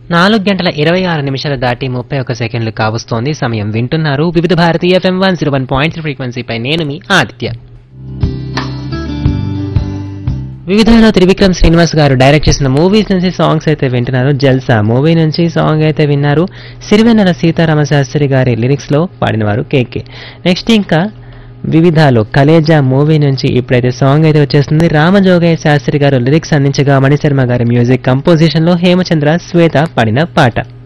నాలుగు గంటల ఇరవై ఆరు నిమిషాలు దాటి ముప్పై ఒక్క సెకండ్లు కావస్తోంది సమయం వింటున్నారు Vividh Bharati FM one zero one point ఫ్రీక్వెన్సీపై నేను మీ ఆదిత్య వివిధలో త్రివిక్రమ్ శ్రీనివాస్ గారు డైరెక్ట్ చేసిన మూవీస్ నుంచి సాంగ్స్ అయితే వింటున్నారు జల్సా మూవీ నుంచి సాంగ్ అయితే విన్నారు సిరివెన్నెల సీతారామ శాస్త్రి గారి లిరిక్స్ లో పాడినవారు కేకే నెక్స్ట్ ఇంకా వివిధాలో కలేజా మూవీ నుంచి ఇప్పుడైతే సాంగ్ అయితే వచ్చేస్తుంది రామజోగయ్య శాస్త్రి గారు లిరిక్స్ అందించగా మణిశర్మ గారి మ్యూజిక్ కంపోజిషన్ లో హేమచంద్ర శ్వేత పాడిన పాట